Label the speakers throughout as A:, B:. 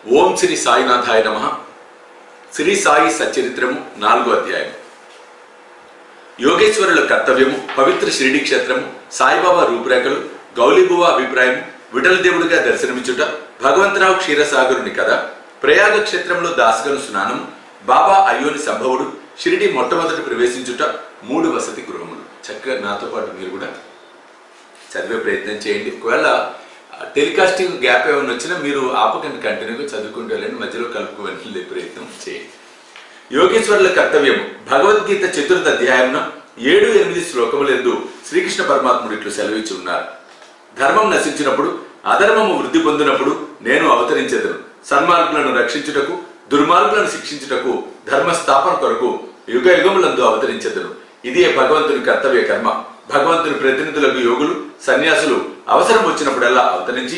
A: ఓం శ్రీ సాయినాథాయ నమ శ్రీ సాయి సచ్చరిత్రము నాలుగో అధ్యాయం యోగేశ్వరుల కర్తవ్యము పవిత్ర షిరిడి క్షేత్రము సాయిబాబా రూపురేఖలు గౌలీబువ అభిప్రాయం విఠలదేవుడిగా దర్శనమిచ్చుట భగవంతరావు క్షీరసాగరుని కథ ప్రయాగ క్షేత్రంలో దాసగను స్నానం బాబా అయ్యోని సంభవుడు షిరిడి మొట్టమొదటి ప్రవేశించుట మూడు వసతి గృహములు చక్కగా నాతో పాటు మీరు కూడా చదివే ప్రయత్నం చేయండి ఒకవేళ టెలికాస్టింగ్ గ్యాప్ ఏమైనా వచ్చినా మీరు ఆపకండి కంటిన్యూగా చదువుకుంటూ వెళ్ళండి మధ్యలో కలుపుకు వెళ్ళే ప్రయత్నం చేయండి యోగేశ్వరుల కర్తవ్యం భగవద్గీత చతుర్థ అధ్యాయం ఏడు ఎనిమిది శ్లోకములందు శ్రీకృష్ణ పరమాత్ముడు ఇట్లు సెలవిచ్చి ఉన్నారు ధర్మం నశించినప్పుడు అధర్మము వృద్ధి పొందినప్పుడు నేను అవతరించెదను సన్మార్గులను రక్షించుటకు దుర్మార్గులను శిక్షించుటకు ధర్మ స్థాపన కొరకు యుగ యుగములందు అవతరించెదను ఇదే భగవంతుని కర్తవ్య కర్మ భగవంతుని ప్రతినిధులకు యోగులు సన్యాసులు అవసరం వచ్చినప్పుడల్లా అవతరించి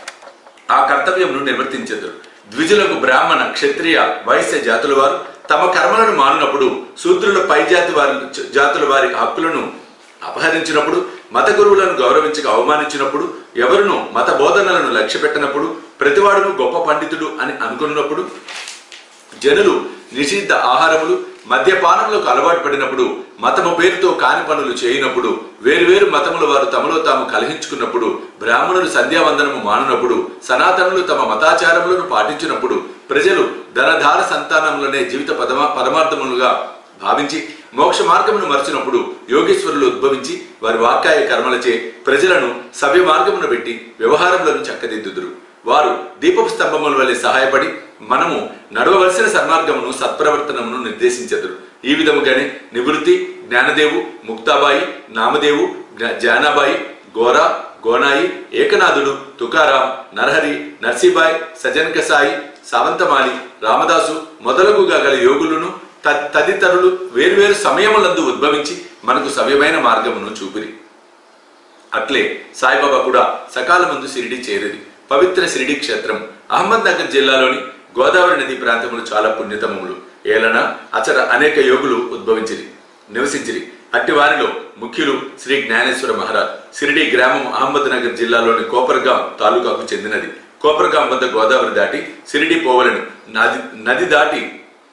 A: ఆ కర్తవ్యమును నిర్వర్తించెదరు ద్విజులకు బ్రాహ్మణ క్షత్రియ వైశ్య జాతుల వారు తమ కర్మలను మానినప్పుడు శూద్రుల పై జాతి వారి జాతుల వారి హక్కులను అపహరించినప్పుడు మత గురువులను గౌరవించక అవమానించినప్పుడు ఎవరును మత బోధనలను లక్ష్యపెట్టనప్పుడు ప్రతివాడును గొప్ప పండితుడు అని అనుకున్నప్పుడు జనులు నిషిద్ధ ఆహారములు మద్యపానములకు అలవాటు పడినప్పుడు మతము పేరుతో కాని పనులు చేయనప్పుడు వేరువేరు మతముల వారు తమలో తాము కలహించుకున్నప్పుడు బ్రాహ్మణులు సంధ్యావందనము మానునప్పుడు సనాతనులు తమ మతాచారములను పాటించినప్పుడు ప్రజలు ధనధార సంతానములనే జీవిత పదమా పరమార్థములుగా భావించి మోక్ష మార్గమును మరచినప్పుడు యోగేశ్వరులు ఉద్భవించి వారి వాక్యాయ కర్మలచే ప్రజలను సవ్య మార్గమును పెట్టి వ్యవహారములను చక్కదిద్దుదురు వారు దీపపు స్తంభముల వలె సహాయపడి మనము నడవవలసిన సన్మార్గమును సత్ప్రవర్తనమును నిర్దేశించదురు ఈ విధముగానే నివృత్తి జ్ఞానదేవు ముక్తాబాయి నామదేవు జ్ఞ- జానాబాయి గోరా గోనాయి ఏకనాథుడు తుకారాం నరహరి నర్సీబాయ్ సజనక సాయి సావంతమాలి రామదాసు మొదలగుగా గల యోగులను త- తదితరులు వేర్వేరు సమయములందు ఉద్భవించి మనకు సవ్యమైన మార్గమును చూపిరి అట్లే సాయిబాబా కూడా సకాలమందు షిరిడి చేరేది పవిత్ర షిరిడి క్షేత్రం అహ్మద్ నగర్ జిల్లాలోని గోదావరి నది ప్రాంతములు చాలా పుణ్యతమములు ఏలన అచర అనేక యోగులు ఉద్భవించిరి నివసించిరి అట్టి వారిలో ముఖ్యులు శ్రీ జ్ఞానేశ్వర మహారాజ్ షిరిడి గ్రామం అహ్మద్ నగర్ జిల్లాలోని కోపర్గాం తాలూకాకు చెందినది కోపర్గాం వద్ద గోదావరి దాటి షిరిడి పోవలను నది నది దాటి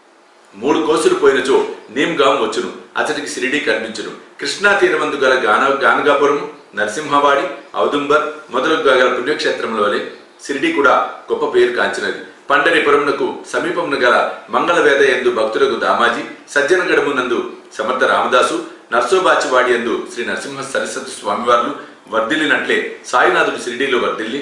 A: మూడు కోసులు పోయినచో నీమ్గాం వచ్చును అతడికి సిరిడి కనిపించును కృష్ణా తీరమందు గల గాన గానగాపురము నరసింహవాడి ఔదుంబర్ మొదలగు గల పుణ్యక్షేత్రముల వలె సిరిడి కూడా గొప్ప పేరు కాంచినది పండరిపురమునకు సమీపమున గల మంగళవేద ఎందు భక్తులకు దామాజీ సజ్జనగడమునందు సమర్థ రామదాసు నర్సోబాచివాడి ఎందు శ్రీ నరసింహ సరస్వతి స్వామివార్లు వర్ధిల్లినట్లే సాయినాథుడు సిరిడిలో వర్ధిల్లి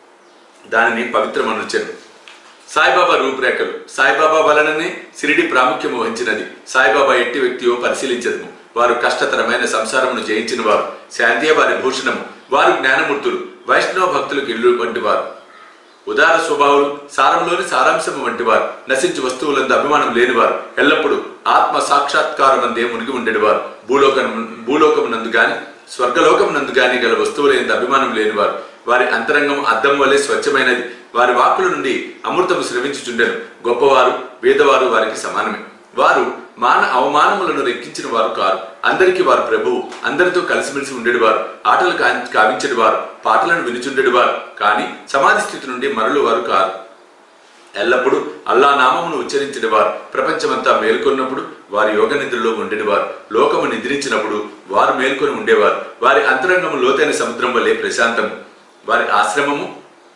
A: దానిని పవిత్రమనుచను సాయిబాబా రూపురేఖలు సాయిబాబా వలననే సిరిడి ప్రాముఖ్యం వహించినది సాయిబాబా ఎట్టి వ్యక్తియో పరిశీలించదము వారు కష్టతరమైన సంసారమును జయించిన వారు శాంతియే వారి భూషణము వారు జ్ఞానమూర్తులు వైష్ణవ భక్తులకు ఇల్లు వంటి వారు ఉదార స్వభావులు సారంలోని సారాంశము వంటి వారు నశించి వస్తువులందు అభిమానం లేనివారు ఎల్లప్పుడూ ఆత్మ సాక్షాత్కారం అందే మునిగి ఉండేవారు భూలోకం భూలోకమునందు గాని స్వర్గలోకమునందు గాని గల వస్తువులందు అభిమానం లేనివారు వారి అంతరంగం అద్దం వలె స్వచ్ఛమైనది వారి వాక్కుల నుండి అమృతము స్రవించుచుండెను గొప్పవారు వేదవారు వారికి సమానమే వారు మాన అవమానములను రెక్కించిన వారు కారు అందరికీ వారు ప్రభువు అందరితో కలిసిమెలిసి ఉండేవారు ఆటలు కా- కావించని వారు పాటలను వినుచుండేవారు కానీ సమాధి స్థితి నుండి మరలు వారు కారు ఎల్లప్పుడూ అల్లా నామమును ఉచ్చరించేవారు ప్రపంచమంతా మేల్కొన్నప్పుడు వారి యోగ నిద్రలో ఉండేవారు లోకము నిద్రించినప్పుడు వారు మేల్కొని ఉండేవారు వారి అంతరంగము లోతైన సముద్రం వల్లే ప్రశాంతము వారి ఆశ్రమము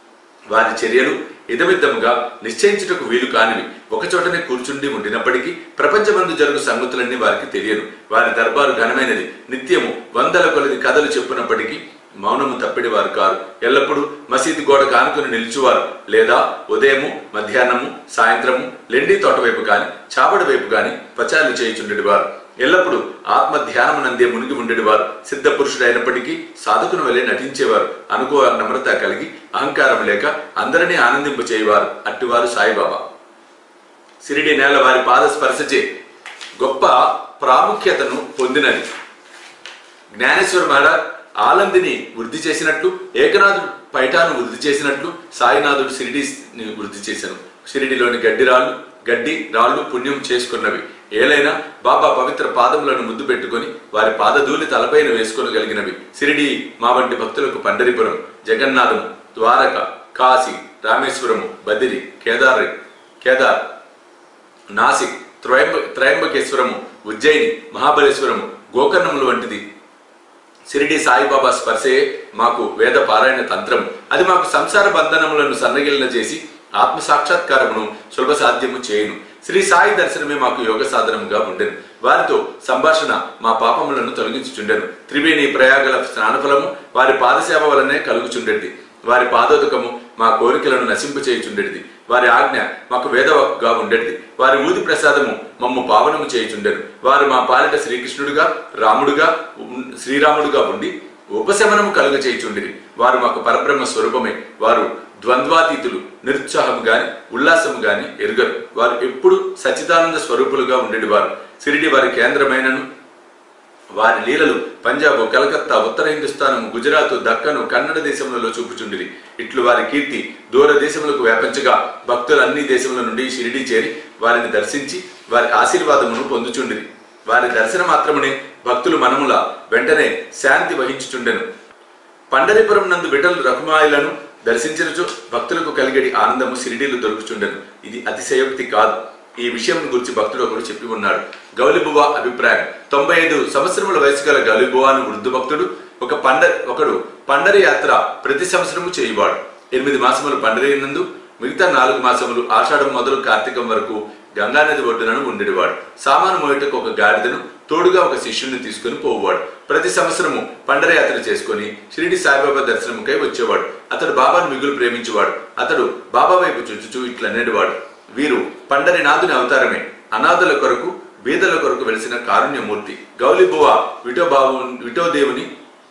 A: వారి చర్యలు ఇదమిద్దముగా నిశ్చయించుటకు వీలు కానివి ఒకచోటనే కూర్చుండి ఉండినప్పటికీ ప్రపంచమందు జరుగు సంగతులన్నీ వారికి తెలియను వారి దర్బారు ఘనమైనది నిత్యము వందల కొలది కథలు చెప్పునప్పటికీ మౌనము తప్పిడి వారు కారు ఎల్లప్పుడూ మసీదు గోడ కానుకొని నిలిచువారు లేదా ఉదయము మధ్యాహ్నము సాయంత్రము లెండి తోట వైపు గాని చాబడి వైపు గాని పచారులు చేయుచుండేవారు ఎల్లప్పుడూ ఆత్మ ధ్యానమునందే మునిగి ఉండేవారు సిద్ధ పురుషుడైనప్పటికీ సాధకుని వలె నటించేవారు అనుకో నమ్రత కలిగి అహంకారం లేక అందరినీ ఆనందింపచేయవారు అట్టివారు సాయిబాబా సిరిడి నేల వారి పాద స్పర్శచే గొప్ప ప్రాముఖ్యతను పొందినది జ్ఞానేశ్వర మహారాజ్ ఆలందిని వృద్ధి చేసినట్లు ఏకనాథుడు పైటాను వృద్ధి చేసినట్లు సాయినాథుడు షిరిడిని వృద్ధి చేశాను షిరిడిలోని గడ్డి రాళ్ళు గడ్డి రాళ్ళు పుణ్యం చేసుకున్నవి ఏలైనా బాబా పవిత్ర పాదములను ముద్దు పెట్టుకొని వారి పాదధూళి తలపైన వేసుకొనగలిగినవి సిరిడి మా వంటి భక్తులకు పండరిపురం జగన్నాథం ద్వారక కాశీ రామేశ్వరము బదిరి కేదార్ కేదార్ నాసిక్ త్రయంబ త్రయంబకేశ్వరము ఉజ్జయిని మహాబలేశ్వరము గోకర్ణములు వంటిది షిరిడి సాయిబాబా స్పర్శే మాకు వేద పారాయణ తంత్రం అది మాకు సంసార బంధనములను సన్నగిలిన చేసి ఆత్మ సాక్షాత్కారమును సులభ సాధ్యము చేయును శ్రీ సాయి దర్శనమే మాకు యోగ సాధనముగా ఉండెను వారితో సంభాషణ మా పాపములను తొలగించుచుండెను త్రివేణి ప్రయాగల స్నానఫలము వారి పాదసేవ వలనే కలుగుచుండెది వారి పాదోదకము మా కోరికలను నశింపచేయుచుండెడిది వారి ఆజ్ఞ మాకు వేదవక్గా ఉండేది వారి ఊది ప్రసాదము మమ్ము పావనము చేయుచుండెను వారు మా పాలిట శ్రీకృష్ణుడుగా రాముడుగా ఉన్- శ్రీరాముడుగా ఉండి ఉపశమనము కలుగ చేయుచుండిరి వారు మాకు పరబ్రహ్మ స్వరూపమే వారు ద్వంద్వాతీతులు నిరుత్సాహము గాని ఉల్లాసము గాని ఎరుగరు వారు ఎప్పుడు సచ్చిదానంద స్వరూపులుగా ఉండేది వారు సిరిడి వారి కేంద్రమైనను వారి లీలలు పంజాబ్ కలకత్తా ఉత్తర హిందుస్థానము గుజరాత్ దక్కను కన్నడ దేశములలో చూపుచుండిరి ఇట్లు వారి కీర్తి దూర దేశములకు వ్యాపించగా భక్తులు అన్ని దేశముల నుండి షిరిడి చేరి వారిని దర్శించి వారి ఆశీర్వాదమును పొందుచుండిరి వారి దర్శన మాత్రమునే భక్తులు మనముల వెంటనే శాంతి వహించుచుండెను పండరిపురం నందు విఠలు రఘుమాయులను దర్శించినచో భక్తులకు కలిగడి ఆనందము సిరిడీలు దొరుకుచుండెను ఇది అతిశయోక్తి కాదు ఈ విషయం గురించి భక్తుడు ఒకడు చెప్పి ఉన్నాడు గౌలిబువ అభిప్రాయం తొంభై ఐదు సంవత్సరముల వయసు గల గౌలిబువ అను వృద్ధు భక్తుడు ఒక పండ ఒకడు పండరి యాత్ర ప్రతి సంవత్సరము చేయువాడు ఎనిమిది మాసములు పండరి నందు మిగతా నాలుగు మాసములు ఆషాఢం మొదలు కార్తీకం వరకు గంగానది ఒడ్డునను ఉండేవాడు సామాను మోయటకు ఒక గాడిదను తోడుగా ఒక శిష్యుని తీసుకుని పోవాడు ప్రతి సంవత్సరము పండరయాత్ర చేసుకుని షిరిడి సాయిబాబా దర్శనముకై వచ్చేవాడు అతడు బాబాను మిగులు ప్రేమించేవాడు అతడు బాబా వైపు చుచుచూ ఇట్లనేవాడు వీరు పండరి నాథుని అవతారమే అనాథుల కొరకు బీదల కొరకు వెలిసిన కారుణ్యమూర్తి గౌలిబువ విఠోబాబు విఠోదేవుని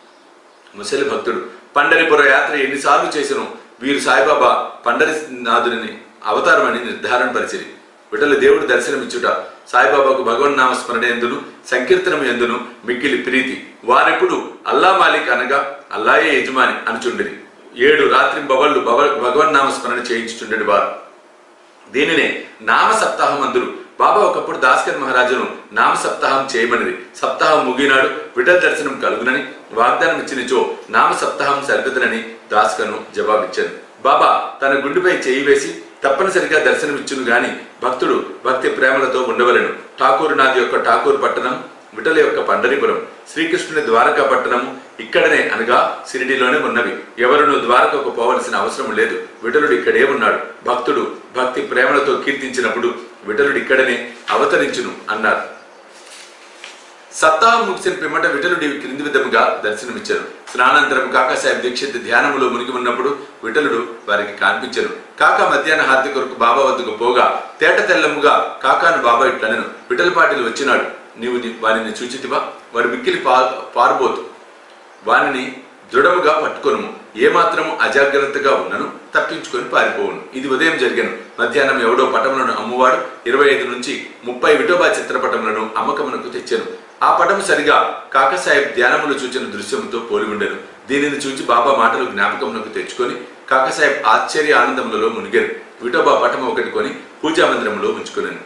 A: ముసలి భక్తుడు పండరిపుర యాత్ర ఎన్నిసార్లు చేసినో వీరు సాయిబాబా పండరి నాథుని అవతారమని నిర్ధారణ పరిచిరి విఠల దేవుడు దర్శనమిచ్చుట సాయిబాబాకు భగవన్ నామ స్మరణ ఎందును సంకీర్తనం ఎందును మిక్కిలి ప్రీతి వారెప్పుడు అల్లా మాలిక్ అనగా అల్లాయే యజమాని అనుచుండిరి ఏడు రాత్రి బవళ్ళు భగవన్ నామ స్మరణ చేయించుచుండెడి వారు దీనినే నామ సప్తాహం అందురు బాబా ఒకప్పుడు దాస్కర్ మహారాజును నామ సప్తాహం చేయమనిది సప్తాహం ముగినాడు విఠల్ దర్శనం కలుగునని వాగ్దానం ఇచ్చినచో నామ సప్తాహం సరిపెదనని దాస్కర్ను జవాబిచ్చాను బాబా తన గుండెపై చేయి వేసి తప్పనిసరిగా దర్శనమిచ్చును గాని భక్తుడు భక్తి ప్రేమలతో ఉండవలెను ఠాకూరు నాది యొక్క ఠాకూర్ పట్టణం విఠల యొక్క పండరిపురం శ్రీకృష్ణుని ద్వారకా పట్టణము ఇక్కడనే అనగా సిరిడిలోనే ఉన్నవి ఎవరును ద్వారకకు పోవలసిన అవసరం లేదు విఠలుడు ఇక్కడే ఉన్నాడు భక్తుడు భక్తి ప్రేమలతో కీర్తించినప్పుడు విఠలుడు ఇక్కడనే అవతరించును అన్నారు సప్తాహం ముగిసిన పిమ్మట విఠలుడి క్రింది విధముగా దర్శనమిచ్చారు స్నానాంతరం కాకాసాహెబ్ దీక్షిత్ ధ్యానములో మునిగి ఉన్నప్పుడు విఠలుడు వారికి కనిపించను కాకా మధ్యాహ్న హారతి కొరకు బాబా వద్దకు పోగా తేట తెల్లముగా కాకాను బాబా ఇట్లనను విఠలపాటిలు వచ్చినాడు నీవు ని- వానిని చూచితివా వాడు మిక్కిలి పా పారుబోతు వానిని దృఢముగా పట్టుకొనుము ఏమాత్రము అజాగ్రత్తగా ఉన్నను తప్పించుకొని పారిపోవును ఇది ఉదయం జరిగాను మధ్యాహ్నం ఎవడో పటములను అమ్మువాడు ఇరవై ఐదు నుంచి ముప్పై విఠోబా చిత్రపటములను అమ్మకమునకు తెచ్చాను ఆ పటము సరిగా కాకసాహెబ్ ధ్యానములు చూచిన దృశ్యముతో పోలి ఉండెను దీనిని చూచి బాబా మాటలు జ్ఞాపకమునకు తెచ్చుకొని కాకసాహెబ్ ఆశ్చర్య ఆనందములలో మునిగారు విఠోబా పటము ఒకటి కొని పూజా మందిరంలో ఉంచుకున్నాను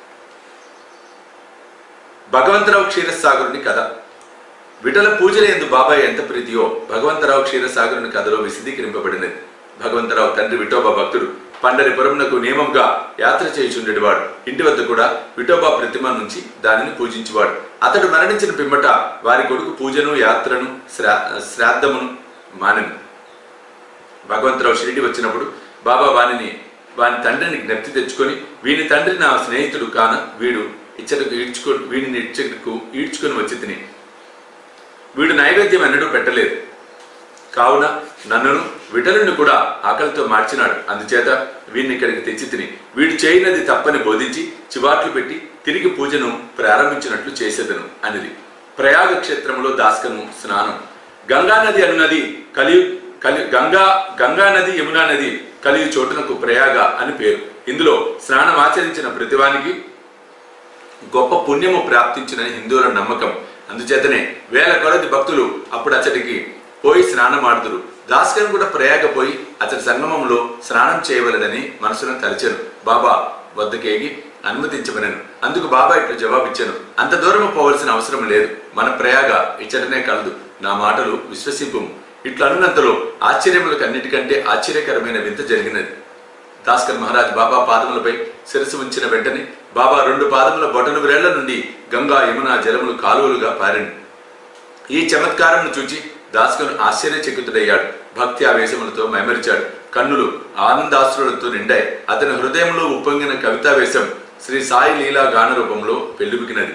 A: భగవంతరావు క్షీరసాగరుని కథ విఠల పూజల ఎందు బాబాయ్ ఎంత ప్రీతియో భగవంతరావు క్షీరసాగరుని కథలో విశదీకరింపబడినది భగవంతరావు తండ్రి విఠోబా భక్తుడు పండరిపురంనకు నియమంగా యాత్ర చేయుచుండేవాడు ఇంటి వద్ద కూడా విఠోబా ప్రతిమ నుంచి దానిని పూజించేవాడు అతడు మరణించిన పిమ్మట వారి కొడుకు పూజను యాత్రను శ్రా శ్రాద్ధమును మానెను భగవంతరావు షిరిడి వచ్చినప్పుడు బాబా వానిని వాని తండ్రిని జ్ఞప్తి తెచ్చుకొని వీని తండ్రి నా స్నేహితుడు కాన వీడు ఇచ్చటకు ఈడ్చుకో వీడిని ఇచ్చటకు ఈడ్చుకొని వచ్చి తిని వీడు నైవేద్యం ఎన్నడూ పెట్టలేదు కావున నన్నును విఠలుని కూడా ఆకలితో మార్చినాడు అందుచేత వీడిని ఇక్కడికి తెచ్చి తిని వీడు చేయనది తప్పని బోధించి చివాట్లు పెట్టి తిరిగి పూజను ప్రారంభించినట్లు చేసేదను అనిది ప్రయాగ క్షేత్రములో దాస్కము స్నానం గంగా నది అనునది కలియు కలి గంగా గంగా నది యమునా నది కలియు చోటునకు ప్రయాగ అని పేరు ఇందులో స్నానం ఆచరించిన ప్రతివానికి గొప్ప పుణ్యము ప్రాప్తించిన హిందువుల నమ్మకం అందుచేతనే వేల కొలది భక్తులు అప్పుడు అతడికి పోయి స్నానమాడుదురు దాస్కర్ కూడా ప్రయాగ పోయి అతడి సంగమంలో స్నానం చేయవలెనని మనసును తలిచాను బాబా వద్దకేగి అనుమతించమనను అందుకు బాబా ఇట్లు జవాబిచ్చాను అంత దూరం పోవలసిన అవసరం లేదు మన ప్రయాగ ఇచ్చటనే కలదు నా మాటలు విశ్వసింపు ఇట్లా అనున్నంతలో ఆశ్చర్యములకు అన్నిటికంటే ఆశ్చర్యకరమైన వింత జరిగినది దాస్కర్ మహారాజ్ బాబా పాదములపై శిరస్సు ఉంచిన వెంటనే బాబా రెండు పాదముల బొటను వేళ్ల నుండి గంగా యమున జలములు కాలువలుగా పారింది ఈ చమత్కారంను చూచి దాస్కను ఆశ్చర్యచకితుడయ్యాడు భక్తి ఆవేశములతో మైమరిచాడు కన్నులు ఆనందాశ్రులతో నిండాయి అతని హృదయంలో ఉప్పొంగిన కవితావేశం శ్రీ సాయి లీలా గాన రూపంలో పెళ్లిబుకినది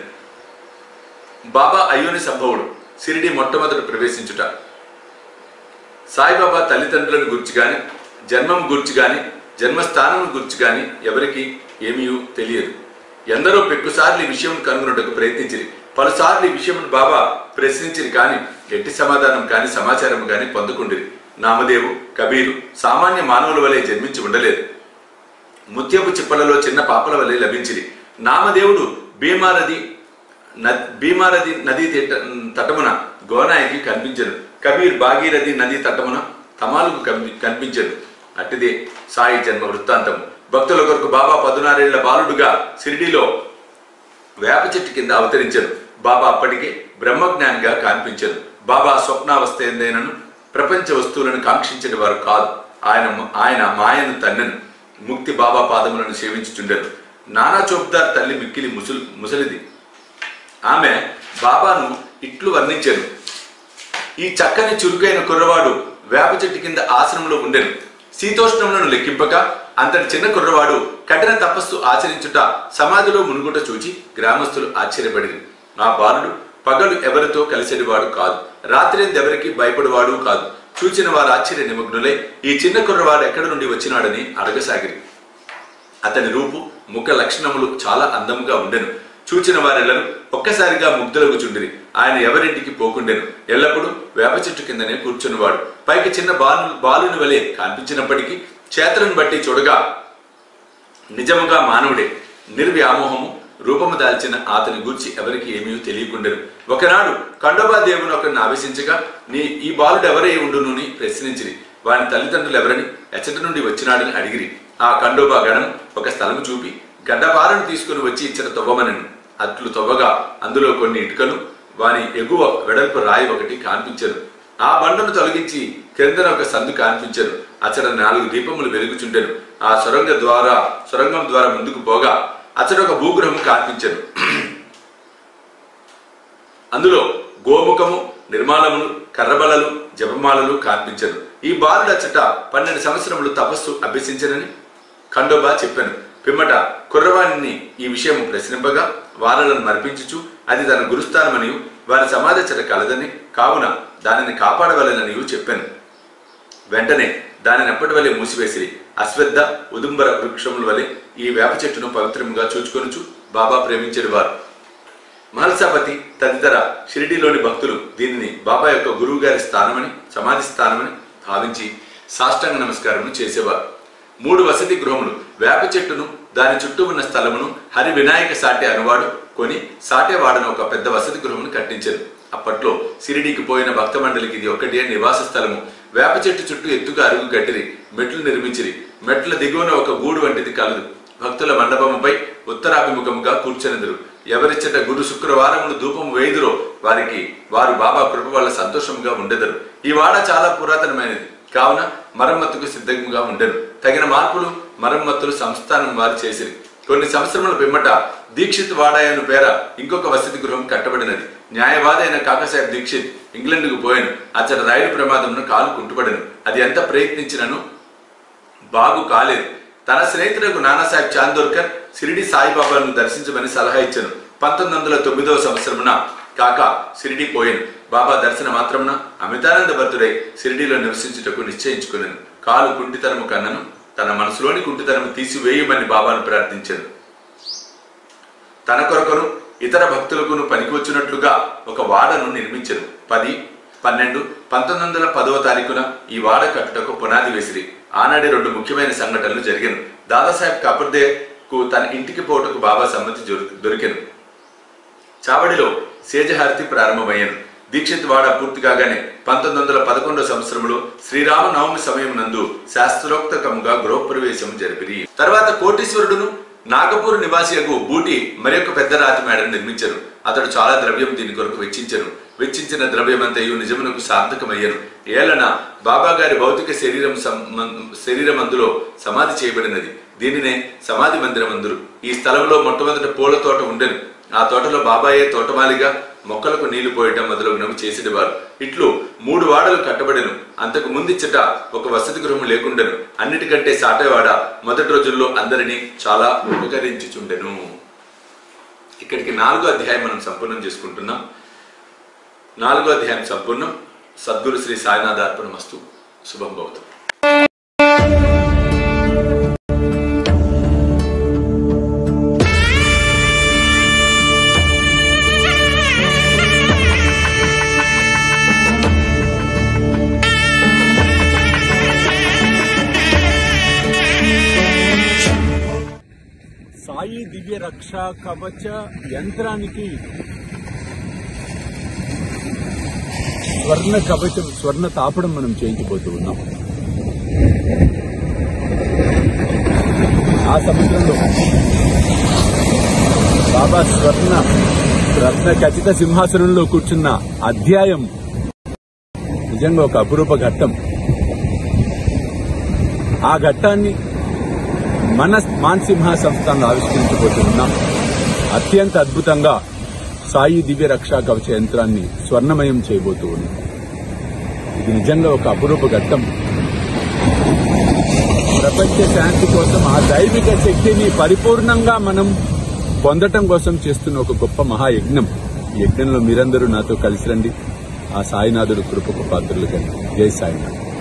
A: బాబా అయ్యోని సంభవుడు సిరిడి మొట్టమొదట ప్రవేశించుట సాయిబాబా తల్లిదండ్రులను గురించి గాని జన్మం గురించి గాని జన్మస్థానం గురించి గాని ఎవరికి ఏమీ తెలియదు ఎందరో పెక్కుసార్లు ఈ విషయం కనుగొనుటకు ప్రయత్నించిరి పలుసార్లు ఈ విషయం బాబా ప్రశ్నించిరి కాని ఎట్టి సమాధానం కాని సమాచారం కాని పొందుకుండిరి నామదేవు కబీరు సామాన్య మానవుల వలె జన్మించి ఉండలేదు ముత్యపు చిప్పలలో చిన్న పాపల వలె లభించిరి నామదేవుడు భీమానది న- భీమానది నదీ తీట తటమున గోనాయికి కనిపించను కబీర్ భాగీరథి నదీ తటమున తమాలకు కనిపి- కనిపించను అట్టిదే సాయి జన్మ వృత్తాంతం భక్తుల కొరకు బాబా పదునారేళ్ల బాలుడుగా షిరిడీలో వేప చెట్టు కింద అవతరించను బాబా అప్పటికే బ్రహ్మజ్ఞానిగా కనిపించను బాబా స్వప్నావస్థ ఎందైనను ప్రపంచ వస్తువులను కాంక్షించిన వారు కాదు ఆయన ఆయన మాయను తన్నెను ముక్తి బాబా పాదములను సేవించుచుండెను నానా చోప్దార్ తల్లి మిక్కిలి ముసలి ముసలిది ఆమె బాబాను ఇట్లు వర్ణించాను ఈ చక్కని చురుకైన కుర్రవాడు వేప చెట్టు కింద ఆశ్రమంలో ఉండెను శీతోష్ణములను లెక్కింపక అంతటి చిన్న కుర్రవాడు కఠిన తపస్సు ఆచరించుట సమాధిలో మునుగుట చూచి గ్రామస్తులు ఆశ్చర్యపడింది ఆ బాలుడు పగలు ఎవరితో కలిసేటివాడు కాదు రాత్రి ఎవరికి భయపడేవాడు కాదు చూచిన వారు ఆశ్చర్య నిమగ్నులై ఈ చిన్న కుర్రవాడు ఎక్కడి నుండి వచ్చినాడని అడగసాగిరి అతని రూపు ముఖ లక్షణములు చాలా అందముగా ఉండెను చూచిన వారెల్లరూ ఒక్కసారిగా ముగ్ధులకు చుండిరి ఆయన ఎవరింటికి పోకుండెను ఎల్లప్పుడూ వేప చెట్టు కిందనే కూర్చునివాడు పైకి చిన్న బాలు బాలుని వలె కనిపించినప్పటికీ చేతలను బట్టి చూడగా నిజముగా మానవుడే నిర్వ్యామోహము రూపము దాల్చిన అతని గూర్చి ఎవరికి ఏమీ తెలియకుండెను ఒకనాడు కండోబా దేవుని ఒకరిని ఆవేశించగా నీ ఈ బాలుడు ఎవరై ఉండును ప్రశ్నించిరి వాని తల్లిదండ్రులు ఎవరని ఎచ్చటి నుండి వచ్చినాడని అడిగిరి ఆ కండోబా గణం ఒక స్థలము చూపి గడ్డపారను తీసుకుని వచ్చి ఇచ్చిన తవ్వమనను అట్లు తవ్వగా అందులో కొన్ని ఇటుకలు వాని ఎగువ వెడల్పు రాయి ఒకటి కాన్పించను ఆ బండను తొలగించి క్రిందన ఒక సందు కాన్పించను అచ్చట నాలుగు దీపములు వెలుగుచుండెను ఆ సొరంగ ద్వారా సొరంగం ద్వారా ముందుకు పోగా అచ్చట ఒక భూగ్రహం కాన్పించను అందులో గోముఖము నిర్మాణములు కర్రబలలు జపమాలలు కాన్పించను ఈ బాలుడు అచ్చట పన్నెండు సంవత్సరములు తపస్సు అభ్యసించనని ఖండోబా చెప్పాను పిమ్మట కుర్రవాణిని ఈ విషయం ప్రశ్నింపగా వారలను మర్పించుచు అది తన గురుస్థానమని వారి సమాధచట కలదని కావున దానిని కాపాడవలెనని చెప్పాను వెంటనే దానిని ఎప్పటి వలె మూసివేసిరి అశ్వద్ధ ఉదుంబర వృక్షముల వలె ఈ వేప చెట్టును పవిత్రముగా చూచుకొనుచు బాబా ప్రేమించిన వారు మహల్సాపతి తదితర షిరిడీలోని భక్తులు దీనిని బాబా యొక్క గురువు గారి స్థానమని సమాధి స్థానమని భావించి సాష్టాంగ నమస్కారములు చేసేవారు మూడు వసతి గృహములు వేప చెట్టును దాని చుట్టూ ఉన్న స్థలమును హరి వినాయక సాటే అనువాడు కొని సాటేవాడను ఒక పెద్ద వసతి గృహమును కట్టించారు అప్పట్లో సిరిడీకి పోయిన భక్త మండలికి ఇది ఒక్కటే నివాస స్థలము వేప చెట్టు చుట్టూ ఎత్తుగా అరుగు కట్టిరి మెట్లు నిర్మించిరి మెట్ల దిగువన ఒక గూడు వంటిది కలదు భక్తుల మండపముపై ఉత్తరాభిముఖముగా కూర్చొనిదురు ఎవరిచ్చట గురు శుక్రవారములు ధూపం వేయుదురో వారికి వారు బాబా కృప వల్ల సంతోషముగా ఉండెదరు ఈ వాడ చాలా పురాతనమైనది కావున మరమ్మతుకు సిద్ధంగా ఉండెను తగిన మార్పులు మరమ్మతులు సంస్థానం వారు చేసిరి కొన్ని సంవత్సరముల పిమ్మట దీక్షిత్ వాడాయను పేర ఇంకొక వసతి గృహం కట్టబడినది న్యాయవాది అయిన కాకసాహెబ్ దీక్షిత్ ఇంగ్లండ్కు పోయాను అచ్చట రైలు ప్రమాదంలో కాలు కుంటుపడను అది ఎంత ప్రయత్నించినను బాగు కాలేదు తన స్నేహితులకు నానాసాహెబ్ చాందోర్కర్ షిరిడి సాయిబాబాను దర్శించమని సలహా ఇచ్చాను పంతొమ్మిది వందల తొమ్మిదవ సంవత్సరమున కాక షిరిడి పోయాను బాబా దర్శన మాత్రమున అమితానంద భర్తుడై షిరిడిలో నివసించుటకు నిశ్చయించుకున్నాను కాలు కుంటితనము కన్నను తన మనసులోని కుంటితనము తీసివేయమని బాబాను ప్రార్థించాను తన కొరకును ఇతర భక్తులకును పనికి వచ్చినట్లుగా ఒక వాడను నిర్మించను పది పన్నెండు పంతొమ్మిది వందల పదవ తారీఖున ఈ వాడ కట్టుటకు పునాది వేసిరి ఆనాడే రెండు ముఖ్యమైన సంఘటనలు జరిగాను దాదాసాహెబ్ కపర్దే కు తన ఇంటికి పోటుకు బాబా సమ్మతి దొరి- దొరికెను చావడిలో సేజహారతి ప్రారంభమయ్యాను దీక్షిత్ వాడ పూర్తి కాగానే పంతొమ్మిది వందల పదకొండో సంవత్సరంలో శ్రీరామ నవమి సమయం నందు శాస్త్రోక్తకముగా గృహప్రవేశం జరిపిరి తర్వాత కోటీశ్వరుడును నాగపూర్ నివాసియకు బూటి మరొక పెద్ద రాతి మేడను నిర్మించరు అతడు చాలా ద్రవ్యం దీని కొరకు వెచ్చించరు వెచ్చించిన ద్రవ్యమంతయు నిజమునకు సార్థకమయ్యను ఏలన బాబా గారి భౌతిక శరీరం సం- మం- శరీరం అందులో సమాధి చేయబడినది దీనినే సమాధి మందిరం అందురు ఈ స్థలంలో మొట్టమొదట పూల తోట ఉండెను ఆ తోటలో బాబాయే తోటమాలిగా మొక్కలకు నీళ్లు పోయటం మొదలగునవి చేసేవారు ఇట్లు మూడు వాడలు కట్టబడెను అంతకు ముందిచ్చట ఒక వసతి గృహం లేకుండెను అన్నిటికంటే సాటేవాడ మొదటి రోజుల్లో అందరినీ చాలా ఉపకరించుచుండెను ఇక్కడికి నాలుగో అధ్యాయం మనం సంపూర్ణం చేసుకుంటున్నాం నాలుగో అధ్యాయం సంపూర్ణం సద్గురు శ్రీ సాయినాథ అర్పణమస్తు శుభం భవతు
B: సాయి దివ్య రక్ష కవచ యంత్రానికి స్వర్ణ కవచం స్వర్ణ తాపడం మనం చేయించబోతూ ఉన్నాం ఆ సముద్రంలో బాబా స్వర్ణ రత్న ఖచ్చిత సింహాసనంలో కూర్చున్న అధ్యాయం నిజంగా ఒక అపురూప ఘట్టం ఆ ఘట్టాన్ని మన మాన్సింహ సంస్థను ఆవిష్కరించబోతున్నాం అత్యంత అద్భుతంగా సాయి దివ్య రక్షా కవచ యంత్రాన్ని స్వర్ణమయం చేయబోతూ ఉన్నాం ఇది నిజంగా ఒక అపురూప ఘట్టం ప్రపంచ శాంతి కోసం ఆ దైవిక శక్తిని పరిపూర్ణంగా మనం పొందటం కోసం చేస్తున్న ఒక గొప్ప మహాయజ్ఞం ఈ యజ్ఞంలో మీరందరూ నాతో కలిసి రండి ఆ సాయినాథుడు కృపకు పాత్రలు కండి జై సాయినాథ్